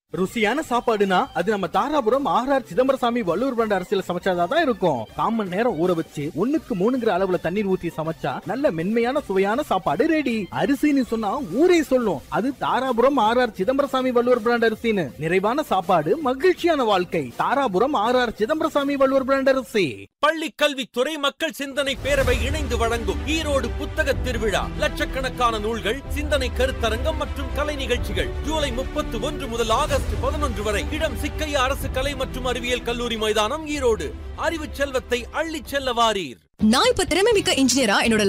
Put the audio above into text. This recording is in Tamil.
ருசியான சாப்பாடுனா அது நம்ம தாராபுரம் ஆர்ஆர் சிதம்பரசாமி வள்ளூர் பிராண்ட் அரிசியில சமைச்சாதான் தான் இருக்கும் காமன் நேரம் ஊற வச்சு ஒண்ணுக்கு மூணுங்கிற அளவுல தண்ணீர் ஊத்தி சமைச்சா நல்ல மென்மையான சுவையான சாப்பாடு ரெடி அரிசின்னு சொன்னா ஊரே சொல்லும் அது தாராபுரம் ஆர்ஆர் சிதம்பரசாமி வள்ளூர் பிராண்ட் அரிசின்னு நிறைவான சாப்பாடு மகிழ்ச்சியான வாழ்க்கை தாராபுரம் ஆர்ஆர் சிதம்பரசாமி வள்ளூர் பிராண்ட் அரிசி பள்ளி கல்வித்துறை மக்கள் சிந்தனை பேரவை இணைந்து வழங்கும் ஈரோடு புத்தக திருவிழா லட்சக்கணக்கான நூல்கள் சிந்தனை கருத்தரங்கம் மற்றும் கலை நிகழ்ச்சிகள் ஜூலை முப்பத்தி ஒன்று முதல் ஆகஸ்ட் பதினொன்று வரை இடம் சிக்கையா அரசு கலை மற்றும் அறிவியல் கல்லூரி மைதானம் ஈரோடு அறிவு செல்வத்தை அள்ளிச் செல்ல வாரீர் நான் இப்ப திறமை மிக்க இன்ஜினியரா என்னோட